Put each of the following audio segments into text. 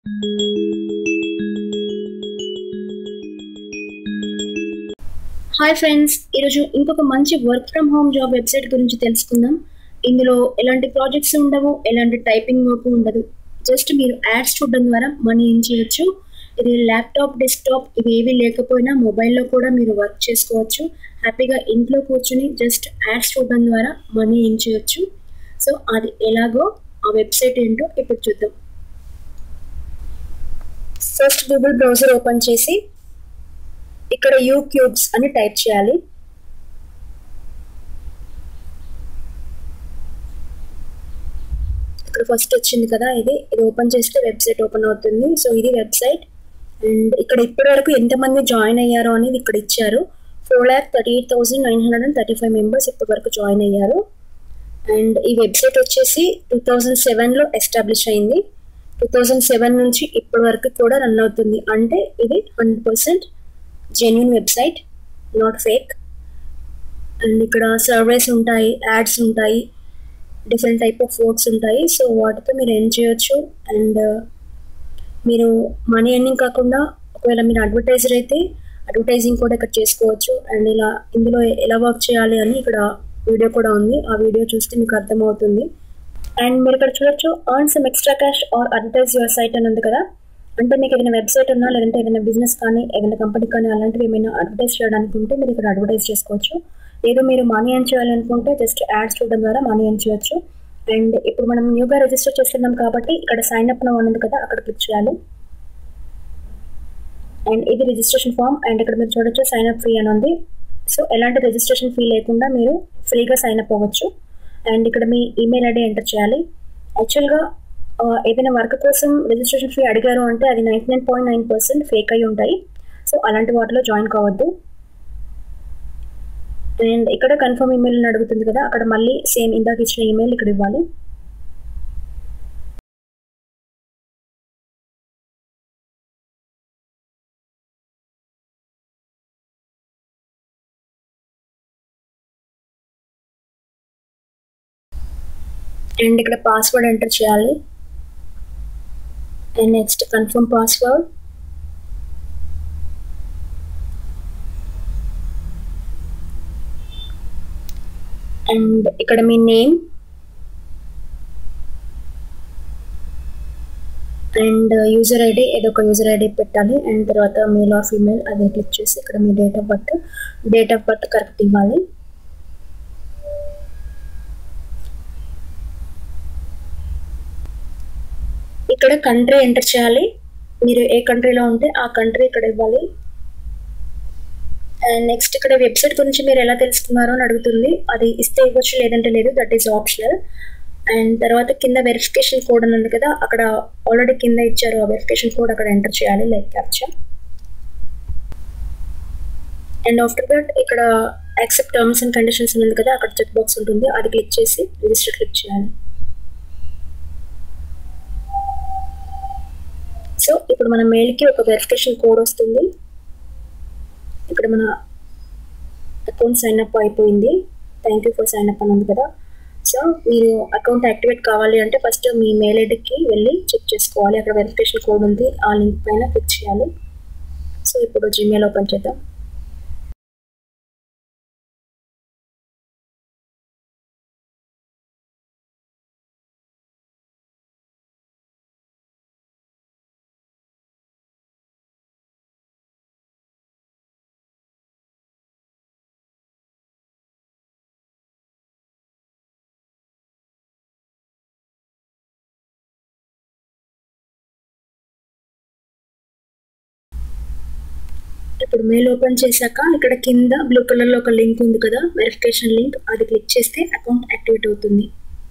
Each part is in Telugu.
హాయ్ ఫ్రెండ్స్ ఈరోజు ఇంకొక మంచి work from home job website గురించి తెలుసుకుందాం ఇందులో ఎలాంటి ప్రాజెక్ట్స్ ఉండవు ఎలాంటి టైపింగ్ వర్క్ ఉండదు జస్ట్ మీరు యాడ్స్ చూడడం ద్వారా మనీ ఏం చేయొచ్చు ఇది ల్యాప్టాప్ డెస్క్టాప్ ఇవి ఏవి లేకపోయినా మొబైల్లో కూడా మీరు వర్క్ చేసుకోవచ్చు హ్యాపీగా ఇంట్లో కూర్చుని జస్ట్ యాడ్స్ చూడడం ద్వారా మనీ ఏం చేయొచ్చు సో అది ఎలాగో ఆ వెబ్సైట్ ఏంటో ఇప్పుడు చూద్దాం ఫస్ట్ గూగుల్ బ్రౌజర్ ఓపెన్ చేసి ఇక్కడ యూ క్యూబ్స్ అని టైప్ చేయాలి ఇక్కడ ఫస్ట్ వచ్చింది కదా ఇది ఇది ఓపెన్ చేస్తే వెబ్సైట్ ఓపెన్ అవుతుంది సో ఇది వెబ్సైట్ అండ్ ఇక్కడ ఇప్పటి వరకు ఎంతమంది జాయిన్ అయ్యారో అనేది ఇక్కడ ఇచ్చారు four lakh thirty eight thousand nine hundred and thirty five members ఇప్పటి వరకు జాయిన్ అయ్యారు అండ్ ఈ వెబ్సైట్ వచ్చేసి టూ థౌజండ్ సెవెన్లో ఎస్టాబ్లిష్ అయింది టూ థౌజండ్ సెవెన్ నుంచి ఇప్పటి వరకు కూడా రన్ అవుతుంది అంటే ఇది hundred percent genuine website not fake and ఇక్కడ సర్వేస్ ఉంటాయి యాడ్స్ ఉంటాయి డిఫరెంట్ టైప్ ఆఫ్ వర్క్స్ ఉంటాయి సో వాటితో మీరు ఎర్న్ చేయొచ్చు అండ్ మీరు మనీ ఎర్నింగ్ కాకుండా ఒకవేళ మీరు అడ్వర్టైజర్ అయితే అడ్వర్టైజింగ్ కూడా ఇక్కడ చేసుకోవచ్చు అండ్ ఇలా ఇందులో ఎలా వర్క్ చేయాలి అని ఇక్కడ వీడియో కూడా ఉంది ఆ వీడియో చూస్తే మీకు అర్థమవుతుంది అండ్ మీరు ఇక్కడ చూడొచ్చు earn some extra cash or advertise your site అని ఉంది కదా అంటే మీకు ఏదైనా వెబ్సైట్ ఉన్నా లేదంటే ఏదైనా బిజినెస్ కానీ ఏదైనా కంపెనీ కానీ అలాంటివి ఏమైనా అడ్వర్టైజ్ చేయడానికి ఉంటే మీరు ఇక్కడ అడ్వర్టైజ్ చేసుకోవచ్చు లేదు మీరు మనీ ఎర్న్ చేయాలనుకుంటే జస్ట్ యాడ్స్ చూడడం ద్వారా మనీ ఎర్న్ చేయొచ్చు అండ్ ఇప్పుడు మనం న్యూగా రిజిస్టర్ చేస్తున్నాం కాబట్టి ఇక్కడ సైన్ అప్ నో ఉంది కదా అక్కడ క్లిక్ చేయాలి అండ్ ఇది రిజిస్ట్రేషన్ ఫామ్ అండ్ ఇక్కడ మీరు చూడొచ్చు సైన్ అప్ ఫ్రీ అని ఉంది సో ఎలాంటి రిజిస్ట్రేషన్ ఫీ లేకుండా మీరు ఫ్రీగా సైన్ అప్ అవ్వచ్చు అండ్ ఇక్కడ మీ ఈమెయిల్ ఐడి ఎంటర్ చేయాలి యాక్చువల్గా ఏదైనా వర్క్ కోసం రిజిస్ట్రేషన్ ఫీ అడిగారు అంటే అది ninety nine point nine percent fake అయి ఉంటాయి సో అలాంటి వాటిలో జాయిన్ కావద్దు అండ్ ఇక్కడ కన్ఫర్మ్ ఈమెయిల్ అని అడుగుతుంది కదా అక్కడ మళ్ళీ సేమ్ ఇందాక ఇచ్చిన ఈమెయిల్ ఇక్కడ ఇవ్వాలి అండ్ ఇక్కడ పాస్వర్డ్ ఎంటర్ చేయాలి and next confirm password and ఇక్కడ మీ నేమ్ అండ్ యూజర్ ఐడి ఏదో ఒక యూజర్ ఐడి పెట్టాలి అండ్ తర్వాత మేల్ ఆర్ ఫీమేల్ అదే క్లిక్ చేసి ఇక్కడ మీ date of birth date of birth correct ఇవ్వాలి ఇక్కడ కంట్రీ ఎంటర్ చేయాలి మీరు ఏ కంట్రీలో ఉంటే ఆ కంట్రీ ఇక్కడ ఇవ్వాలి అండ్ నెక్స్ట్ ఇక్కడ వెబ్సైట్ గురించి మీరు ఎలా తెలుసుకున్నారో అని అడుగుతుంది అది ఇస్తే ఇవ్వచ్చు లేదంటే లేదు దట్ ఈస్ ఆప్షనల్ అండ్ తర్వాత కింద వెరిఫికేషన్ కోడ్ అని ఉంది కదా అక్కడ ఆల్రెడీ కింద ఇచ్చారు ఆ వెరిఫికేషన్ కోడ్ అక్కడ ఎంటర్ చేయాలి like captcha and after that ఇక్కడ యాక్సెప్ట్ టర్మ్స్ అండ్ కండిషన్స్ ఉంది కదా అక్కడ చెక్ బాక్స్ ఉంటుంది అది క్లిక్ చేసి రిజిస్టర్ క్లిక్ చేయాలి సో ఇప్పుడు మన మెయిల్కి ఒక వెరిఫికేషన్ కోడ్ వస్తుంది ఇక్కడ మన అకౌంట్ సైన్ అప్ అయిపోయింది thank you for sign up అని ఉంది కదా సో మీరు అకౌంట్ యాక్టివేట్ కావాలి అంటే ఫస్ట్ మీ మెయిల్ ఐడికి వెళ్ళి చెక్ చేసుకోవాలి అక్కడ వెరిఫికేషన్ కోడ్ ఉంది ఆ లింక్ పైన క్లిక్ చేయాలి సో ఇప్పుడు జీమెయిల్ ఓపెన్ చేద్దాం ఇప్పుడు మెయిల్ ఓపెన్ చేశాక ఇక్కడ కింద బ్లూ కలర్లో ఒక లింక్ ఉంది కదా వెరిఫికేషన్ లింక్ అది క్లిక్ చేస్తే అకౌంట్ యాక్టివేట్ అవుతుంది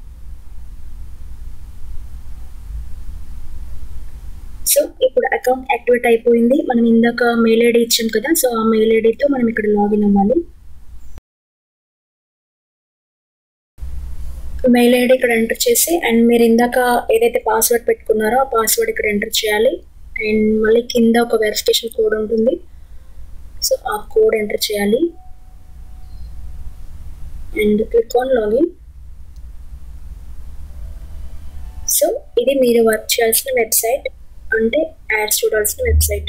సో ఇప్పుడు అకౌంట్ యాక్టివేట్ అయిపోయింది మనం ఇందాక మెయిల్ ఐడి ఇచ్చాం కదా సో ఆ మెయిల్ ఐడితో మనం ఇక్కడ లాగిన్ అవ్వాలి మెయిల్ ఐడి ఇక్కడ ఎంటర్ చేసి అండ్ మీరు ఇందాక ఏదైతే పాస్వర్డ్ పెట్టుకున్నారో ఆ పాస్వర్డ్ ఇక్కడ ఎంటర్ చేయాలి అండ్ మళ్ళీ కింద ఒక వెరిఫికేషన్ కోడ్ ఉంటుంది సో ఆ కోడ్ ఎంటర్ చేయాలి and click on login so ఇది మీరు వర్క్ చేయాల్సిన వెబ్సైట్ అంటే యాడ్స్ చూడాల్సిన వెబ్సైట్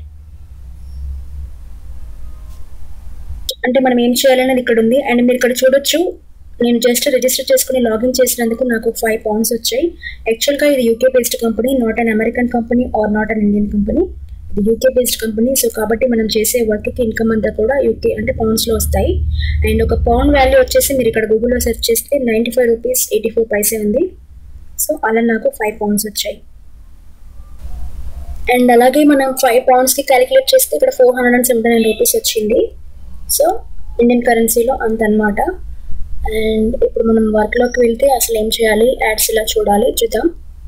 అంటే మనం ఏం చేయాలనేది ఇక్కడ ఉంది అండ్ మీరు ఇక్కడ చూడొచ్చు నేను జస్ట్ రిజిస్టర్ చేసుకుని లాగిన్ చేసినందుకు నాకు ఫైవ్ పౌండ్స్ వచ్చాయి యాక్చువల్గా ఇది UK based company not an American company or not an Indian company ఇది యూకే బేస్డ్ కంపెనీ సో కాబట్టి మనం చేసే వర్క్కి ఇన్కమ్ అంతా కూడా యూకే అంటే పౌండ్స్లో వస్తాయి అండ్ ఒక పౌండ్ వాల్యూ వచ్చేసి మీరు ఇక్కడ గూగుల్లో సెర్చ్ చేస్తే ninety five rupees eighty four paise ఉంది సో అలా నాకు ఫైవ్ పౌండ్స్ వచ్చాయి అండ్ అలాగే మనం ఫైవ్ పౌండ్స్కి క్యాలిక్యులేట్ చేస్తే ఇక్కడ four hundred and seventy nine rupees వచ్చింది సో ఇండియన్ కరెన్సీలో అంత అనమాట అండ్ ఇప్పుడు మనం వర్క్లోకి వెళ్తే అసలు ఏం చేయాలి యాడ్స్ ఇలా చూడాలి చూద్దాం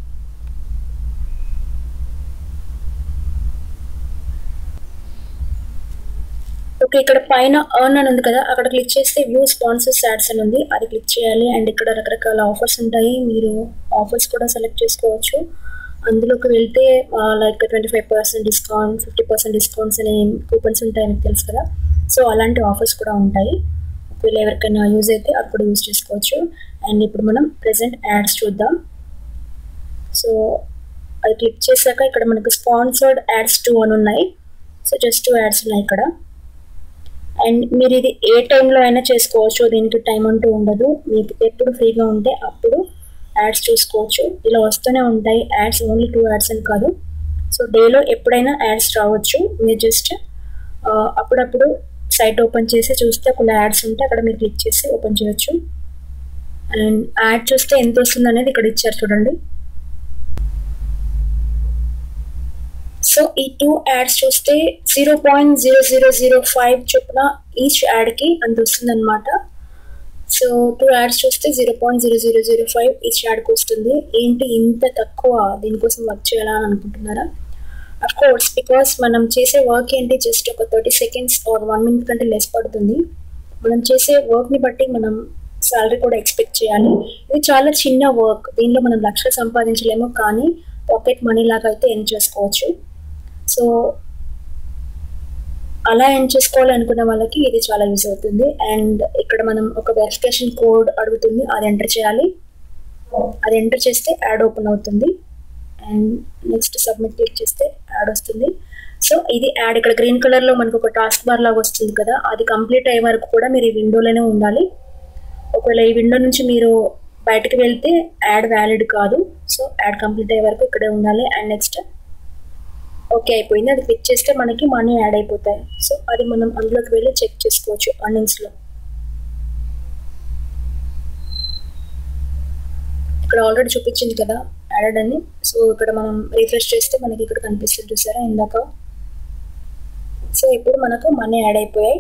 ఓకే ఇక్కడ పైన అర్న్ అని ఉంది కదా అక్కడ క్లిక్ చేస్తే వ్యూ స్పాన్సర్స్ యాడ్స్ అని ఉంది అది క్లిక్ చేయాలి అండ్ ఇక్కడ రకరకాల ఆఫర్స్ ఉంటాయి మీరు ఆఫర్స్ కూడా సెలెక్ట్ చేసుకోవచ్చు అందులోకి వెళ్తే like twenty five percent discount fifty percent discounts అనే కూపన్స్ ఉంటాయి మీకు తెలుసు కదా సో అలాంటి ఆఫర్స్ కూడా ఉంటాయి ఒకవేళ ఎవరికైనా యూజ్ అయితే అప్పుడు యూజ్ చేసుకోవచ్చు అండ్ ఇప్పుడు మనం ప్రజెంట్ యాడ్స్ చూద్దాం సో అది క్లిక్ చేశాక ఇక్కడ మనకు స్పాన్సర్డ్ యాడ్స్ టూ అని ఉన్నాయి సో జస్ట్ టూ యాడ్స్ ఉన్నాయి ఇక్కడ అండ్ మీరు ఇది ఏ టైంలో అయినా చేసుకోవచ్చు దీనికి టైం అంటూ ఉండదు మీకు ఎప్పుడు ఫ్రీగా ఉంటే అప్పుడు యాడ్స్ చూసుకోవచ్చు ఇలా వస్తూనే ఉంటాయి యాడ్స్ ఓన్లీ టూ యాడ్స్ అని కాదు సో డేలో ఎప్పుడైనా యాడ్స్ రావచ్చు మీరు జస్ట్ అప్పుడప్పుడు సైట్ ఓపెన్ చేసి చూస్తే ఒక యాడ్స్ ఉంటే అక్కడ మీరు క్లిక్ చేసి ఓపెన్ చేయొచ్చు అండ్ యాడ్ చూస్తే ఎంత వస్తుంది అనేది ఇక్కడ ఇచ్చారు చూడండి సో ఈ టూ యాడ్స్ చూస్తే zero point zero zero zero five చొప్పున ఈచ్ యాడ్కి అంత వస్తుంది అనమాట సో టూ యాడ్స్ చూస్తే zero point zero zero zero five each యాడ్కి వస్తుంది ఏంటి ఇంత తక్కువ దీనికోసం వర్క్ చేయాలా అని అనుకుంటున్నారా అఫ్ కోర్స్ బికాస్ మనం చేసే వర్క్ ఏంటి జస్ట్ ఒక thirty seconds or one minute కంటే లెస్ పడుతుంది మనం చేసే వర్క్ని బట్టి మనం శాలరీ కూడా ఎక్స్పెక్ట్ చేయాలి ఇది చాలా చిన్న వర్క్ దీనిలో మనం లక్షలు సంపాదించలేము కానీ పాకెట్ మనీ లాగా అయితే ఎర్న్ చేసుకోవచ్చు సో అలా ఎర్న్ చేసుకోవాలనుకున్న వాళ్ళకి ఇది చాలా యూస్ అవుతుంది అండ్ ఇక్కడ మనం ఒక వెరిఫికేషన్ కోడ్ అడుగుతుంది అది ఎంటర్ చేయాలి అది ఎంటర్ చేస్తే యాడ్ ఓపెన్ అవుతుంది అండ్ నెక్స్ట్ సబ్మిట్ క్లిక్ చేస్తే యాడ్ వస్తుంది సో ఇది యాడ్ ఇక్కడ గ్రీన్ కలర్లో మనకు ఒక టాస్క్ బార్ లాగా వస్తుంది కదా అది కంప్లీట్ అయ్యే వరకు కూడా మీరు ఈ విండోలోనే ఉండాలి ఒకవేళ ఈ విండో నుంచి మీరు బయటకు వెళ్తే యాడ్ వ్యాలిడ్ కాదు సో యాడ్ కంప్లీట్ అయ్యే వరకు ఇక్కడే ఉండాలి అండ్ నెక్స్ట్ ఓకే అయిపోయింది అది క్లిక్ చేస్తే మనకి మనీ యాడ్ అయిపోతాయి సో అది మనం అందులోకి వెళ్ళి చెక్ చేసుకోవచ్చు అర్నింగ్స్లో ఇక్కడ ఆల్రెడీ చూపించింది కదా యాడెడ్ అని సో ఇక్కడ మనం రీఫ్రెష్ చేస్తే మనకి ఇక్కడ కనిపిస్తుంది చూసారా ఇందాక సో ఇప్పుడు మనకు మనీ యాడ్ అయిపోయాయి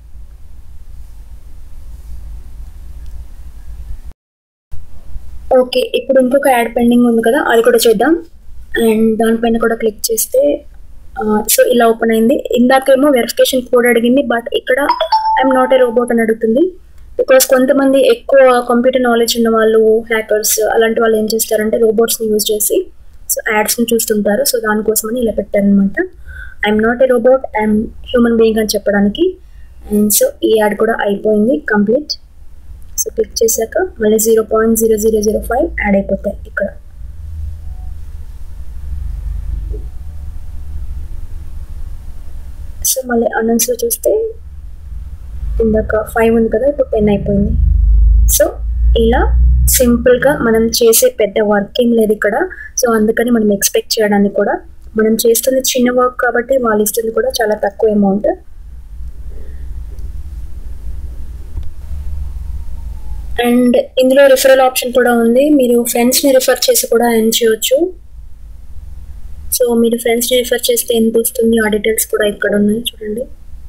ఓకే ఇప్పుడు ఇంకొక యాడ్ పెండింగ్ ఉంది కదా అది కూడా చూద్దాం అండ్ దానిపైన కూడా క్లిక్ చేస్తే సో ఇలా ఓపెన్ అయింది ఇందాకేమో వెరిఫికేషన్ కోడ్ అడిగింది బట్ ఇక్కడ ఐఎమ్ నాట్ ఏ రోబోట్ అని అడుగుతుంది బికాస్ కొంతమంది ఎక్కువ కంప్యూటర్ నాలెడ్జ్ ఉన్న వాళ్ళు హ్యాకర్స్ అలాంటి వాళ్ళు ఏం చేస్తారంటే రోబోట్స్ని యూజ్ చేసి సో యాడ్స్ని చూస్తుంటారు సో దానికోసమని ఇలా పెట్టారనమాట I'm not a robot I'm human being అని చెప్పడానికి అండ్ సో ఈ యాడ్ కూడా అయిపోయింది కంప్లీట్ సో క్లిక్ చేశాక మళ్ళీ zero point zero zero zero five ad అయిపోతాయి ఇక్కడ సో మళ్ళీ అనౌన్స్లో చూస్తే ఇందాక ఫైవ్ ఉంది కదా ఇప్పుడు టెన్ అయిపోయింది సో ఇలా సింపుల్గా మనం చేసే పెద్ద వర్క్ ఏం లేదు ఇక్కడ సో అందుకని మనం ఎక్స్పెక్ట్ చేయడానికి కూడా మనం చేస్తుంది చిన్న వర్క్ కాబట్టి వాళ్ళు ఇస్తుంది కూడా చాలా తక్కువ అమౌంట్ అండ్ ఇందులో రిఫరల్ ఆప్షన్ కూడా ఉంది మీరు ఫ్రెండ్స్ని రిఫర్ చేసి కూడా ఎర్న్ చేయొచ్చు సో మీరు ఫ్రెండ్స్ని రిఫర్ చేస్తే ఎంత వస్తుంది ఆ డీటెయిల్స్ కూడా ఇక్కడ ఉన్నాయి చూడండి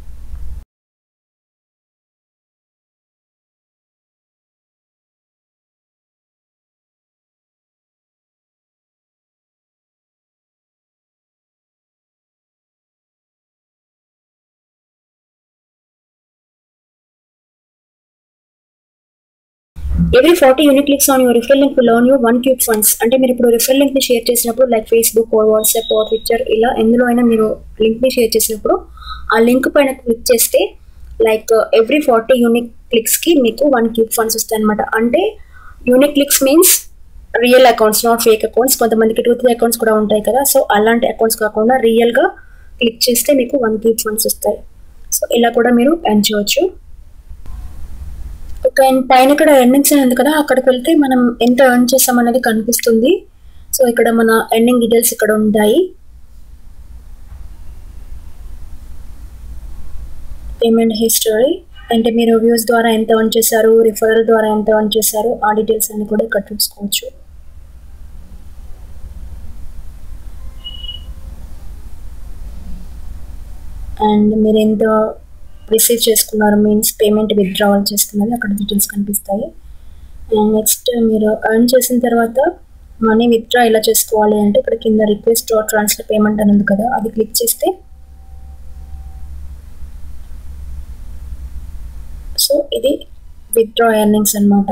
every forty unique clicks on your refer link earn you one cube funds అంటే మీరు ఇప్పుడు రిఫర్ లింక్ ని షేర్ చేసినప్పుడు like Facebook or WhatsApp or Twitter ఇలా ఎందులో అయినా మీరు లింక్ ని షేర్ చేసినప్పుడు ఆ లింక్ పైన క్లిక్ చేస్తే like every forty unique clicks కి మీకు వన్ క్యూబ్ ఫండ్స్ వస్తాయి అనమాట అంటే unique clicks means real accounts not fake accounts కొంతమందికి టూ త్రీ అకౌంట్స్ కూడా ఉంటాయి కదా సో అలాంటి అకౌంట్స్ కాకుండా రియల్గా క్లిక్ చేస్తే మీకు వన్ కే ఫండ్స్ వస్తాయి సో ఇలా కూడా మీరు ఎర్న్ చేయవచ్చు ఒక పైన ఇక్కడ ఎర్నింగ్స్ అని ఉంది కదా అక్కడికి వెళ్తే మనం ఎంత ఎర్న్ చేస్తాం అనేది కనిపిస్తుంది సో ఇక్కడ మన ఎర్నింగ్ డీటెయిల్స్ ఇక్కడ ఉంటాయి పేమెంట్ హిస్టరీ అంటే మీరు వ్యూస్ ద్వారా ఎంత ఎర్న్ చేశారు రిఫరల్ ద్వారా ఎంత ఎర్న్ చేశారు ఆ డీటెయిల్స్ అన్ని కూడా ఇక్కడ చూసుకోవచ్చు అండ్ మీరు ఎంత రిసీవ్ చేసుకున్నారు మీన్స్ పేమెంట్ విత్డ్రావల్ చేసుకున్నది అక్కడ డీటెయిల్స్ కనిపిస్తాయి అండ్ నెక్స్ట్ మీరు ఎర్న్ చేసిన తర్వాత మనీ విత్డ్రా ఎలా చేసుకోవాలి అంటే ఇక్కడ కింద రిక్వెస్ట్ ట్రాన్స్ఫర్ పేమెంట్ అని ఉంది కదా అది క్లిక్ చేస్తే సో ఇది విత్డ్రా ఎర్నింగ్స్ అనమాట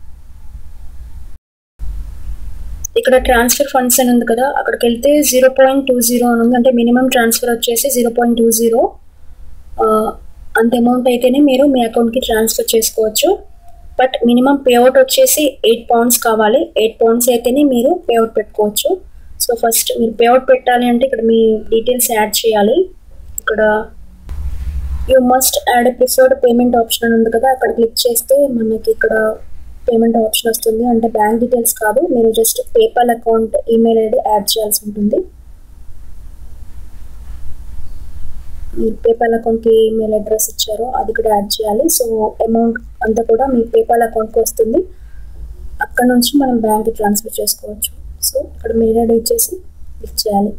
ఇక్కడ ట్రాన్స్ఫర్ ఫండ్స్ అని ఉంది కదా అక్కడికి వెళ్తే జీరో పాయింట్ టూ జీరో అని ఉంది అంటే మినిమం ట్రాన్స్ఫర్ వచ్చేసి జీరో పాయింట్ టూ జీరో అంత అమౌంట్ అయితేనే మీరు మీ అకౌంట్కి ట్రాన్స్ఫర్ చేసుకోవచ్చు బట్ మినిమం పేఅవుట్ వచ్చేసి ఎయిట్ పౌండ్స్ కావాలి ఎయిట్ పౌండ్స్ అయితేనే మీరు పేఅవుట్ పెట్టుకోవచ్చు సో ఫస్ట్ మీరు పేఅవుట్ పెట్టాలి అంటే ఇక్కడ మీ డీటెయిల్స్ యాడ్ చేయాలి ఇక్కడ you must add preferred payment option అని ఉంది కదా అక్కడ క్లిక్ చేస్తే మనకి ఇక్కడ పేమెంట్ ఆప్షన్ వస్తుంది అంటే బ్యాంక్ డీటెయిల్స్ కాదు మీరు just PayPal account email ID add చేయాల్సి ఉంటుంది మీరు పేపాల్ అకౌంట్కి ఈమెయిల్ అడ్రస్ ఇచ్చారో అది కూడా యాడ్ చేయాలి సో అమౌంట్ అంతా కూడా మీ పేపాల్ అకౌంట్కి వస్తుంది అక్కడ నుంచి మనం బ్యాంక్కి ట్రాన్స్ఫర్ చేసుకోవచ్చు సో ఇక్కడ మెయిల్ ఐడి ఇచ్చేసి క్లిక్ చేయాలి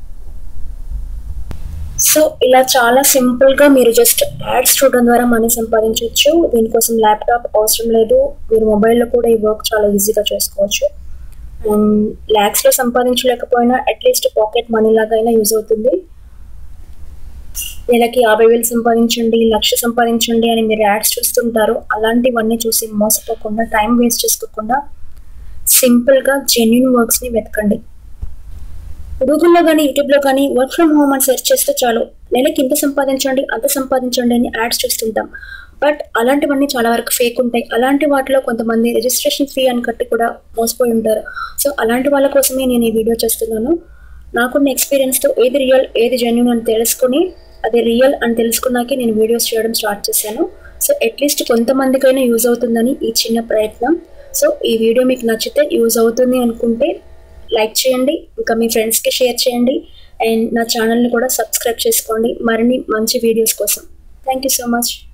సో ఇలా చాలా సింపుల్గా మీరు జస్ట్ యాడ్స్ చూడడం ద్వారా మనీ సంపాదించవచ్చు దీనికోసం ల్యాప్టాప్ అవసరం లేదు మీరు మొబైల్లో కూడా ఈ వర్క్ చాలా ఈజీగా చేసుకోవచ్చు అండ్ ల్యాక్స్లో సంపాదించలేకపోయినా అట్లీస్ట్ పాకెట్ మనీ లాగా అయినా యూజ్ అవుతుంది నెలకి యాభై వేలు సంపాదించండి లక్ష సంపాదించండి అని మీరు యాడ్స్ చూస్తుంటారు అలాంటివన్నీ చూసి మోసపోకుండా టైం వేస్ట్ చేసుకోకుండా సింపుల్గా జెన్యున్ వర్క్స్ని వెతకండి గూగుల్లో కానీ యూట్యూబ్లో కానీ వర్క్ ఫ్రమ్ హోమ్ అని సెర్చ్ చేస్తే చాలు నెలకి ఇంత సంపాదించండి అంత సంపాదించండి అని యాడ్స్ చూస్తుంటాం బట్ అలాంటివన్నీ చాలా వరకు ఫేక్ ఉంటాయి అలాంటి వాటిలో కొంతమంది రిజిస్ట్రేషన్ ఫీ అని కట్టి కూడా మోసపోయి ఉంటారు సో అలాంటి వాళ్ళ కోసమే నేను ఈ వీడియో చేస్తున్నాను నాకున్న ఎక్స్పీరియన్స్తో ఏది రియల్ ఏది జెన్యున్ అని తెలుసుకుని అది రియల్ అని తెలుసుకున్నాకే నేను వీడియోస్ చేయడం స్టార్ట్ చేశాను సో అట్లీస్ట్ కొంతమందికైనా యూజ్ అవుతుందని ఈ చిన్న ప్రయత్నం సో ఈ వీడియో మీకు నచ్చితే యూజ్ అవుతుంది అనుకుంటే లైక్ చేయండి ఇంకా మీ ఫ్రెండ్స్కి షేర్ చేయండి అండ్ నా ఛానల్ని కూడా సబ్స్క్రైబ్ చేసుకోండి మరిన్ని మంచి వీడియోస్ కోసం థ్యాంక్ యూ సో మచ్